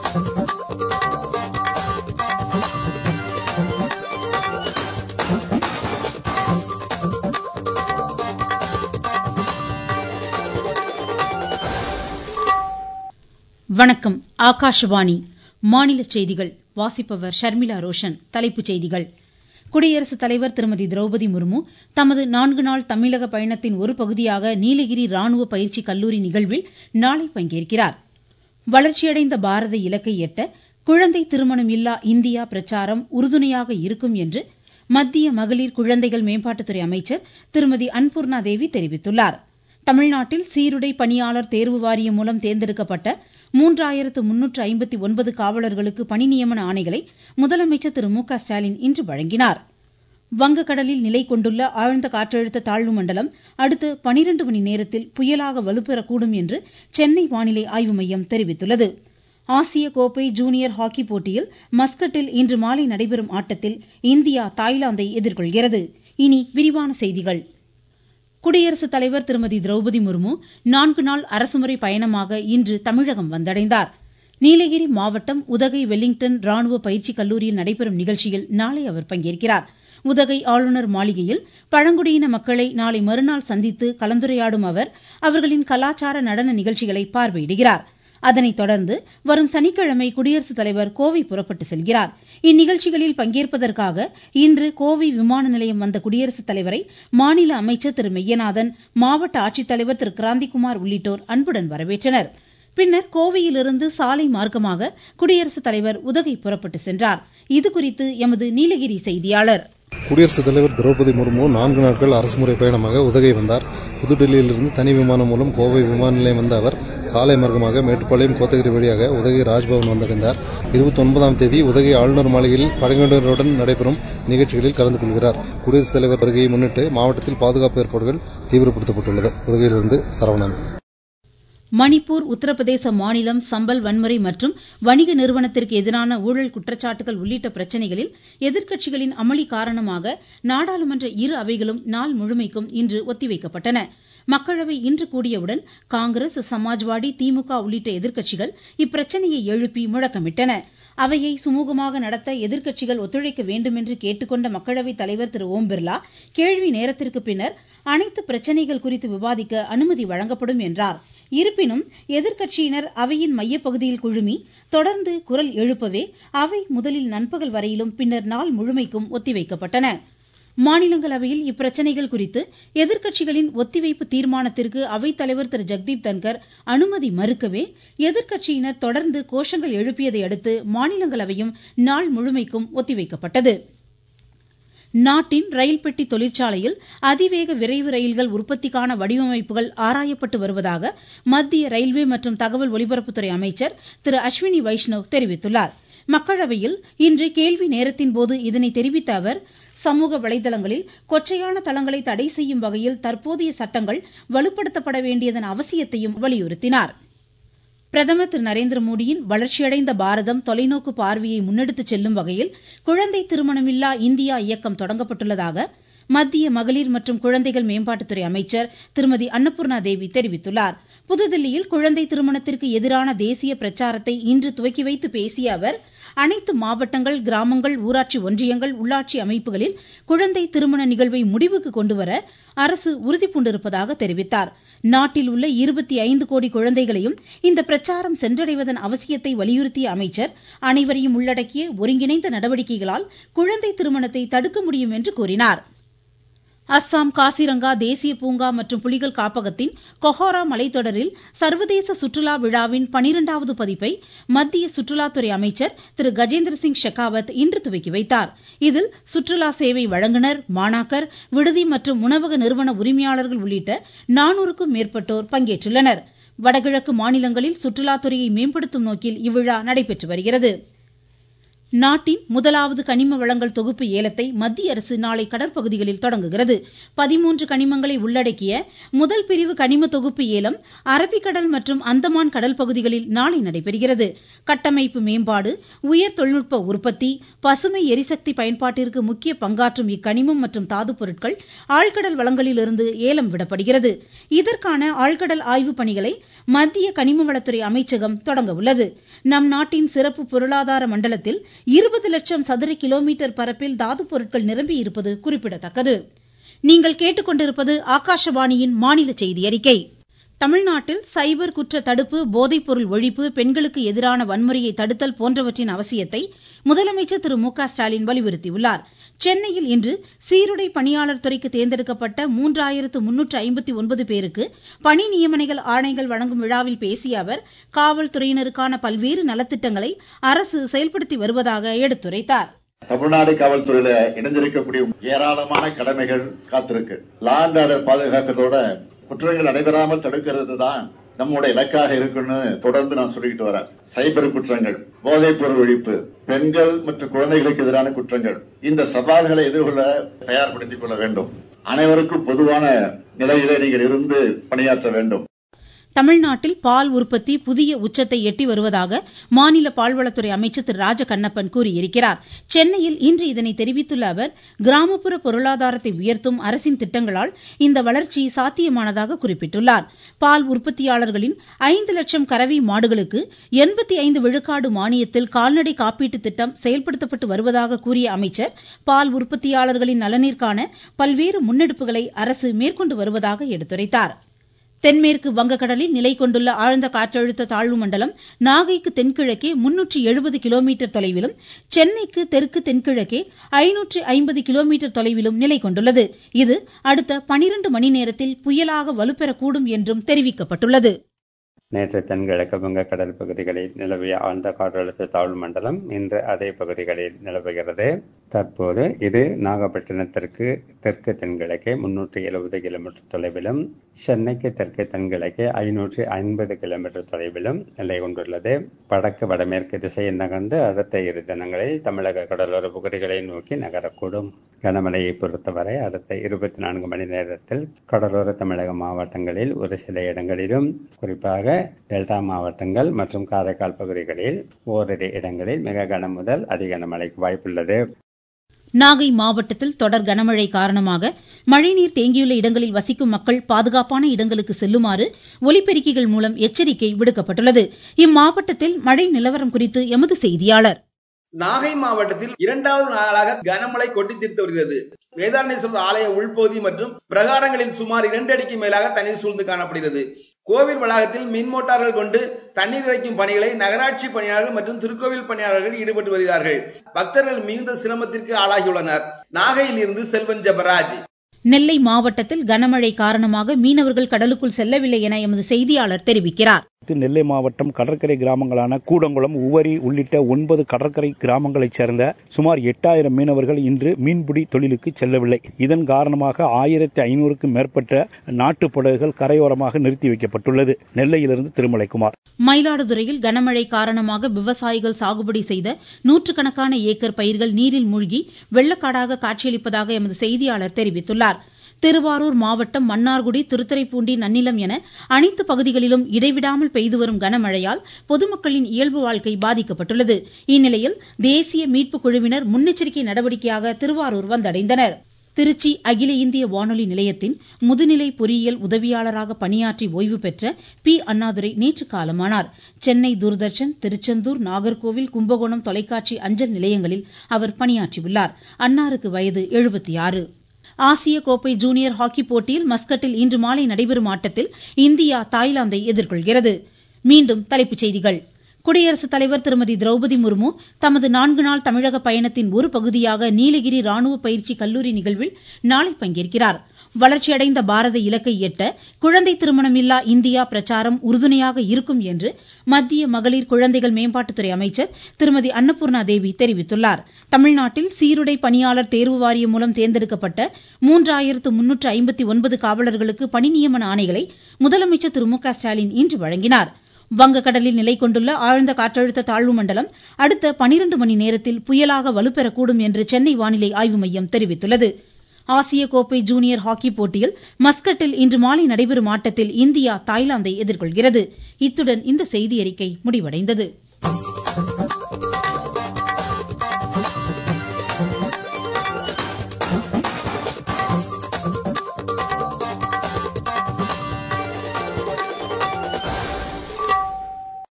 வணக்கம் ஆகாஷவாணி மாநில செய்திகள் வாசிப்பவர் ஷர்மிளா ரோஷன் தலைப்புச் செய்திகள் குடியரசுத் தலைவர் திருமதி திரௌபதி முர்மு தமது நான்கு நாள் தமிழக பயணத்தின் ஒரு பகுதியாக நீலகிரி ராணுவ பயிற்சி கல்லூரி நிகழ்வில் நாளை பங்கேற்கிறார் வளர்ச்சியடைந்த பாரத இலக்கை எட்ட குழந்தை திருமணம் இல்லா இந்தியா பிரச்சாரம் உறுதுணையாக இருக்கும் என்று மத்திய மகளிர் குழந்தைகள் மேம்பாட்டுத்துறை அமைச்சர் திருமதி அன்பூர்ணா தேவி தெரிவித்துள்ளார் தமிழ்நாட்டில் சீருடை பணியாளர் தேர்வு வாரியம் மூலம் தேர்ந்தெடுக்கப்பட்ட மூன்றாயிரத்து முன்னூற்று ஐம்பத்தி ஒன்பது காவலர்களுக்கு பணி நியமன ஆணைகளை முதலமைச்சர் திரு மு க ஸ்டாலின் இன்று வழங்கினார் வங்கக்கடலில் நிலை கொண்டுள்ள ஆழ்ந்த காற்றழுத்த தாழ்வு மண்டலம் அடுத்த பனிரெண்டு மணி நேரத்தில் புயலாக வலுப்பெறக்கூடும் என்று சென்னை வானிலை ஆய்வு மையம் தெரிவித்துள்ளது ஆசிய கோப்பை ஜூனியர் ஹாக்கி போட்டியில் மஸ்கட்டில் இன்று மாலை நடைபெறும் ஆட்டத்தில் இந்தியா தாய்லாந்தை எதிர்கொள்கிறது இனி விரிவான செய்திகள் குடியரசுத் தலைவர் திருமதி திரௌபதி முர்மு நான்கு நாள் அரசுமுறை பயணமாக இன்று தமிழகம் வந்தடைந்தார் நீலகிரி மாவட்டம் உதகை வெலிங்டன் ராணுவ பயிற்சி கல்லூரியில் நடைபெறும் நிகழ்ச்சியில் நாளை அவர் பங்கேற்கிறார் உதகை ஆளுநர் மாளிகையில் பழங்குடியின மக்களை நாளை மறுநாள் சந்தித்து கலந்துரையாடும் அவர் அவர்களின் கலாச்சார நடன நிகழ்ச்சிகளை பார்வையிடுகிறார் அதனைத் தொடர்ந்து வரும் சனிக்கிழமை குடியரசுத் தலைவர் கோவை புறப்பட்டு செல்கிறார் இந்நிகழ்ச்சிகளில் பங்கேற்பதற்காக இன்று கோவை விமான நிலையம் வந்த குடியரசுத் தலைவரை மாநில அமைச்சர் திரு மெய்யநாதன் மாவட்ட ஆட்சித்தலைவர் திரு கிராந்திகுமார் உள்ளிட்டோர் அன்புடன் வரவேற்றனர் பின்னர் கோவையிலிருந்து சாலை மார்க்கமாக குடியரசுத் தலைவர் உதகை புறப்பட்டு சென்றார் இதுகுறித்து எமது நீலகிரி செய்தியாளர் குடியரசுத் தலைவர் திரௌபதி முர்மு நான்கு நாட்கள் அரசுமுறை பயணமாக உதகை வந்தார் புதுடெல்லியிலிருந்து தனி விமானம் மூலம் கோவை விமான நிலையம் வந்த அவர் சாலை மார்க்கமாக மேட்டுப்பாளையம் கோத்தகிரி வழியாக உதகை ராஜ்பவன் வந்தடைந்தார் இருபத்தி ஒன்பதாம் தேதி உதகை ஆளுநர் மாளிகையில் பழங்குடியினருடன் நடைபெறும் நிகழ்ச்சிகளில் கலந்து கொள்கிறார் குடியரசுத் தலைவர் வருகையை முன்னிட்டு மாவட்டத்தில் பாதுகாப்பு ஏற்பாடுகள் தீவிரப்படுத்தப்பட்டுள்ளது உதகையிலிருந்து சரவணன் மணிப்பூர் உத்தரப்பிரதேச மாநிலம் சம்பல் வன்முறை மற்றும் வணிக நிறுவனத்திற்கு எதிரான ஊழல் குற்றச்சாட்டுகள் உள்ளிட்ட பிரச்சனைகளில் எதிர்க்கட்சிகளின் அமளி காரணமாக நாடாளுமன்ற இரு அவைகளும் நாள் முழுமைக்கும் இன்று ஒத்திவைக்கப்பட்டன மக்களவை இன்று கூடியவுடன் காங்கிரஸ் சமாஜ்வாடி திமுக உள்ளிட்ட எதிர்க்கட்சிகள் இப்பிரச்சனையை எழுப்பி முழக்கமிட்டன அவையை சுமூகமாக நடத்த எதிர்க்கட்சிகள் ஒத்துழைக்க வேண்டும் என்று கேட்டுக்கொண்ட மக்களவைத் தலைவர் திரு ஓம் பிர்லா கேள்வி நேரத்திற்கு பின்னர் அனைத்து பிரச்சனைகள் குறித்து விவாதிக்க அனுமதி வழங்கப்படும் என்றார் இருப்பினும் எதிர்க்கட்சியினர் அவையின் மையப்பகுதியில் குழுமி தொடர்ந்து குரல் எழுப்பவே அவை முதலில் நண்பகல் வரையிலும் பின்னர் நாள் முழுமைக்கும் ஒத்திவைக்கப்பட்டன மாநிலங்களவையில் இப்பிரச்சனைகள் குறித்து எதிர்க்கட்சிகளின் ஒத்திவைப்பு தீர்மானத்திற்கு அவைத்தலைவர் திரு ஜெக்தீப் தன்கர் அனுமதி மறுக்கவே எதிர்க்கட்சியினர் தொடர்ந்து கோஷங்கள் எழுப்பியதை அடுத்து மாநிலங்களவையும் நாள் முழுமைக்கும் ஒத்திவைக்கப்பட்டது நாட்டின் ரயில் பெட்டி தொழிற்சாலையில் அதிவேக விரைவு ரயில்கள் உற்பத்திக்கான வடிவமைப்புகள் ஆராயப்பட்டு வருவதாக மத்திய ரயில்வே மற்றும் தகவல் ஒலிபரப்புத்துறை அமைச்சர் திரு அஸ்வினி வைஷ்ணவ் தெரிவித்துள்ளார் மக்களவையில் இன்று கேள்வி நேரத்தின் போது இதனை தெரிவித்த அவர் சமூக வலைதளங்களில் கொச்சையான தளங்களை தடை செய்யும் வகையில் தற்போதைய சட்டங்கள் வலுப்படுத்தப்பட வேண்டியதன் அவசியத்தையும் வலியுறுத்தினார் பிரதமர் திரு நரேந்திர மோடியின் வளர்ச்சியடைந்த பாரதம் தொலைநோக்கு பார்வையை முன்னெடுத்துச் செல்லும் வகையில் குழந்தை திருமணமில்லா இந்தியா இயக்கம் தொடங்கப்பட்டுள்ளதாக மத்திய மகளிர் மற்றும் குழந்தைகள் மேம்பாட்டுத்துறை அமைச்சர் திருமதி அன்னபூர்ணா தேவி தெரிவித்துள்ளார் புதுதில்லியில் குழந்தை திருமணத்திற்கு எதிரான தேசிய பிரச்சாரத்தை இன்று துவக்கி வைத்து பேசிய அவர் அனைத்து மாவட்டங்கள் கிராமங்கள் ஊராட்சி ஒன்றியங்கள் உள்ளாட்சி அமைப்புகளில் குழந்தை திருமண நிகழ்வை முடிவுக்கு கொண்டுவர அரசு உறுதிபூண்டிருப்பதாக தெரிவித்தார் நாட்டில் உள்ள இருபத்தி ஐந்து கோடி குழந்தைகளையும் இந்த பிரச்சாரம் சென்றடைவதன் அவசியத்தை வலியுறுத்திய அமைச்சர் அனைவரையும் உள்ளடக்கிய ஒருங்கிணைந்த நடவடிக்கைகளால் குழந்தை திருமணத்தை தடுக்க முடியும் என்று கூறினார் அஸ்ஸாம் காசிரங்கா தேசிய பூங்கா மற்றும் புலிகள் காப்பகத்தின் கொஹோரா மலைத்தொடரில் சர்வதேச சுற்றுலா விழாவின் பனிரெண்டாவது பதிப்பை மத்திய சுற்றுலாத்துறை அமைச்சர் திரு கஜேந்திர சிங் ஷெகாவத் இன்று துவக்கி வைத்தார் இதில் சுற்றுலா சேவை வழங்குனர் மாணாக்கர் விடுதி மற்றும் உணவக நிறுவன உரிமையாளர்கள் உள்ளிட்ட நானூறுக்கும் மேற்பட்டோர் பங்கேற்றுள்ளனர் வடகிழக்கு மாநிலங்களில் சுற்றுலாத்துறையை மேம்படுத்தும் நோக்கில் இவ்விழா நடைபெற்று வருகிறது நாட்டின் முதலாவது கனிம வளங்கள் தொகுப்பு ஏலத்தை மத்திய அரசு நாளை கடற்பகுதிகளில் தொடங்குகிறது பதிமூன்று கனிமங்களை உள்ளடக்கிய முதல் பிரிவு கனிம தொகுப்பு ஏலம் அரபிக்கடல் மற்றும் அந்தமான் கடல் பகுதிகளில் நாளை நடைபெறுகிறது கட்டமைப்பு மேம்பாடு உயர் தொழில்நுட்ப உற்பத்தி பசுமை எரிசக்தி பயன்பாட்டிற்கு முக்கிய பங்காற்றும் இக்கனிமம் மற்றும் தாது பொருட்கள் ஆழ்கடல் வளங்களிலிருந்து ஏலம் விடப்படுகிறது இதற்கான ஆழ்கடல் ஆய்வு பணிகளை மத்திய கனிம வளத்துறை அமைச்சகம் தொடங்க உள்ளது நம் நாட்டின் சிறப்பு பொருளாதார மண்டலத்தில் இருபது லட்சம் சதுர கிலோமீட்டர் பரப்பில் தாது பொருட்கள் நிரம்பி இருப்பது குறிப்பிடத்தக்கது நீங்கள் கேட்டுக்கொண்டிருப்பது ஆகாஷவாணியின் மாநில செய்தி அறிக்கை தமிழ்நாட்டில் சைபர் குற்ற தடுப்பு போதைப்பொருள் ஒழிப்பு பெண்களுக்கு எதிரான வன்முறையை தடுத்தல் போன்றவற்றின் அவசியத்தை முதலமைச்சர் திரு மு க ஸ்டாலின் வலியுறுத்தியுள்ளார் சென்னையில் இன்று சீருடை பணியாளர் துறைக்கு தேர்ந்தெடுக்கப்பட்ட மூன்றாயிரத்து முன்னூற்று ஐம்பத்தி ஒன்பது பேருக்கு பணி நியமனங்கள் ஆணைகள் வழங்கும் விழாவில் பேசிய அவர் காவல்துறையினருக்கான பல்வேறு நலத்திட்டங்களை அரசு செயல்படுத்தி வருவதாக எடுத்துரைத்தார் தமிழ்நாடு காவல்துறையில இணைஞ்சிருக்கக்கூடிய ஏராளமான கடமைகள் காத்திருக்கு லாண்ட் ஆர்டர் பாதுகாக்கிறதோட குற்றங்கள் நடைபெறாமல் தடுக்கிறது தான் நம்முடைய இலக்காக இருக்குன்னு தொடர்ந்து நான் சொல்லிக்கிட்டு வரேன் சைபர் குற்றங்கள் போதைப் பொருள் ஒழிப்பு பெண்கள் மற்றும் குழந்தைகளுக்கு எதிரான குற்றங்கள் இந்த சவால்களை எதிர்கொள்ள தயார்படுத்திக் கொள்ள வேண்டும் அனைவருக்கும் பொதுவான நிலையிலே நீங்கள் இருந்து பணியாற்ற வேண்டும் தமிழ்நாட்டில் பால் உற்பத்தி புதிய உச்சத்தை எட்டி வருவதாக மாநில பால்வளத்துறை அமைச்சர் திரு ராஜகண்ணப்பன் கூறியிருக்கிறார் சென்னையில் இன்று இதனை தெரிவித்துள்ள அவர் கிராமப்புற பொருளாதாரத்தை உயர்த்தும் அரசின் திட்டங்களால் இந்த வளர்ச்சி சாத்தியமானதாக குறிப்பிட்டுள்ளார் பால் உற்பத்தியாளர்களின் ஐந்து லட்சம் கறவை மாடுகளுக்கு எண்பத்தி ஐந்து விழுக்காடு மானியத்தில் கால்நடை காப்பீட்டு திட்டம் செயல்படுத்தப்பட்டு வருவதாக கூறிய அமைச்சர் பால் உற்பத்தியாளர்களின் நலனிற்கான பல்வேறு முன்னெடுப்புகளை அரசு மேற்கொண்டு வருவதாக எடுத்துரைத்தார் தென்மேற்கு வங்கக்கடலில் நிலை கொண்டுள்ள ஆழ்ந்த காற்றழுத்த தாழ்வு மண்டலம் நாகைக்கு தென்கிழக்கே முன்னூற்றி எழுபது கிலோமீட்டர் தொலைவிலும் சென்னைக்கு தெற்கு தென்கிழக்கே ஐநூற்றி ஐம்பது கிலோமீட்டர் தொலைவிலும் நிலை கொண்டுள்ளது இது அடுத்த பனிரெண்டு மணி நேரத்தில் புயலாக வலுப்பெறக்கூடும் என்றும் தெரிவிக்கப்பட்டுள்ளது நேற்று தென்கிழக்கு வங்கக்கடல் பகுதிகளில் நிலவிய ஆழ்ந்த காற்றழுத்த தாழ்வு மண்டலம் இன்று அதே பகுதிகளில் நிலவுகிறது தற்போது இது நாகப்பட்டினத்திற்கு தெற்கு தென்கிழக்கே முன்னூற்றி எழுபது கிலோமீட்டர் தொலைவிலும் சென்னைக்கு தெற்கு தென்கிழக்கே ஐநூற்றி ஐம்பது கிலோமீட்டர் தொலைவிலும் நிலை கொண்டுள்ளது வடக்கு வடமேற்கு திசையில் நகர்ந்து அடுத்த இரு தினங்களில் தமிழக கடலோர பகுதிகளை நோக்கி நகரக்கூடும் கனமழையை பொறுத்தவரை அடுத்த இருபத்தி நான்கு மணி நேரத்தில் கடலோர தமிழக மாவட்டங்களில் ஒரு சில இடங்களிலும் குறிப்பாக டெல்டா மாவட்டங்கள் மற்றும் காரைக்கால் பகுதிகளில் ஓரிரு இடங்களில் மிக கன முதல் அதி கனமழைக்கு வாய்ப்புள்ளது நாகை மாவட்டத்தில் தொடர் கனமழை காரணமாக மழைநீர் தேங்கியுள்ள இடங்களில் வசிக்கும் மக்கள் பாதுகாப்பான இடங்களுக்கு செல்லுமாறு ஒலிபெருக்கிகள் மூலம் எச்சரிக்கை விடுக்கப்பட்டுள்ளது இம்மாவட்டத்தில் மழை நிலவரம் குறித்து எமது செய்தியாளர் நாகை மாவட்டத்தில் இரண்டாவது நாளாக கனமழை கொட்டி தீர்த்து வருகிறது வேதாரணேஸ்வரர் ஆலய உள்பகுதி மற்றும் பிரகாரங்களில் சுமார் இரண்டு அடிக்கு மேலாக தண்ணீர் சூழ்ந்து காணப்படுகிறது கோவில் வளாகத்தில் மின் மோட்டார்கள் கொண்டு தண்ணீர் இறைக்கும் பணிகளை நகராட்சி பணியாளர்கள் மற்றும் திருக்கோவில் பணியாளர்கள் ஈடுபட்டு வருகிறார்கள் பக்தர்கள் மிகுந்த சிரமத்திற்கு ஆளாகியுள்ளனர் நாகையில் இருந்து செல்வன் ஜபராஜ் நெல்லை மாவட்டத்தில் கனமழை காரணமாக மீனவர்கள் கடலுக்குள் செல்லவில்லை என எமது செய்தியாளர் தெரிவிக்கிறார் நெல்லை மாவட்டம் கடற்கரை கிராமங்களான கூடங்குளம் உவரி உள்ளிட்ட ஒன்பது கடற்கரை கிராமங்களைச் சேர்ந்த சுமார் எட்டாயிரம் மீனவர்கள் இன்று மீன்பிடி தொழிலுக்கு செல்லவில்லை இதன் காரணமாக ஆயிரத்தி ஐநூறுக்கும் மேற்பட்ட நாட்டுப் படகுகள் கரையோரமாக நிறுத்தி வைக்கப்பட்டுள்ளது நெல்லையிலிருந்து திருமலைக்குமார் மயிலாடுதுறையில் கனமழை காரணமாக விவசாயிகள் சாகுபடி செய்த நூற்றுக்கணக்கான ஏக்கர் பயிர்கள் நீரில் மூழ்கி வெள்ளக்காடாக காட்சியளிப்பதாக எமது செய்தியாளர் தெரிவித்துள்ளார் திருவாரூர் மாவட்டம் மன்னார்குடி திருத்துறைப்பூண்டி நன்னிலம் என அனைத்து பகுதிகளிலும் இடைவிடாமல் பெய்து வரும் கனமழையால் பொதுமக்களின் இயல்பு வாழ்க்கை பாதிக்கப்பட்டுள்ளது இந்நிலையில் தேசிய மீட்பு குழுவினர் முன்னெச்சரிக்கை நடவடிக்கையாக திருவாரூர் வந்தடைந்தனர் திருச்சி அகில இந்திய வானொலி நிலையத்தின் முதுநிலை பொறியியல் உதவியாளராக பணியாற்றி ஓய்வு பெற்ற பி அண்ணாதுரை நேற்று காலமானார் சென்னை தூர்தர்ஷன் திருச்செந்தூர் நாகர்கோவில் கும்பகோணம் தொலைக்காட்சி அஞ்சல் நிலையங்களில் அவர் பணியாற்றியுள்ளார் அன்னாருக்கு வயது எழுபத்தி ஆறு ஆசிய கோப்பை ஜூனியர் ஹாக்கி போட்டியில் மஸ்கட்டில் இன்று மாலை நடைபெறும் ஆட்டத்தில் இந்தியா தாய்லாந்தை எதிர்கொள்கிறது மீண்டும் தலைப்புச் செய்திகள் குடியரசுத் தலைவர் திருமதி திரௌபதி முர்மு தமது நான்கு நாள் தமிழக பயணத்தின் ஒரு பகுதியாக நீலகிரி ராணுவ பயிற்சி கல்லூரி நிகழ்வில் நாளை பங்கேற்கிறார் வளர்ச்சியடைந்த பாரத இலக்கை எட்ட குழந்தை திருமணமில்லா இந்தியா பிரச்சாரம் உறுதுணையாக இருக்கும் என்று மத்திய மகளிர் குழந்தைகள் மேம்பாட்டுத்துறை அமைச்சர் திருமதி அன்னபூர்ணா தேவி தெரிவித்துள்ளார் தமிழ்நாட்டில் சீருடை பணியாளர் தேர்வு வாரியம் மூலம் தேர்ந்தெடுக்கப்பட்ட மூன்றாயிரத்து முன்னூற்று ஐம்பத்தி ஒன்பது காவலர்களுக்கு பணி நியமன ஆணைகளை முதலமைச்சர் திரு மு க ஸ்டாலின் இன்று வழங்கினார் வங்கக்கடலில் நிலை கொண்டுள்ள ஆழ்ந்த காற்றழுத்த தாழ்வு மண்டலம் அடுத்த பனிரெண்டு மணி நேரத்தில் புயலாக வலுப்பெறக்கூடும் என்று சென்னை வானிலை ஆய்வு மையம் தெரிவித்துள்ளது ஆசிய கோப்பை ஜூனியர் ஹாக்கி போட்டியில் மஸ்கட்டில் இன்று மாலை நடைபெறும் ஆட்டத்தில் இந்தியா தாய்லாந்தை எதிர்கொள்கிறது இத்துடன் இந்த செய்தியறிக்கை முடிவடைந்தது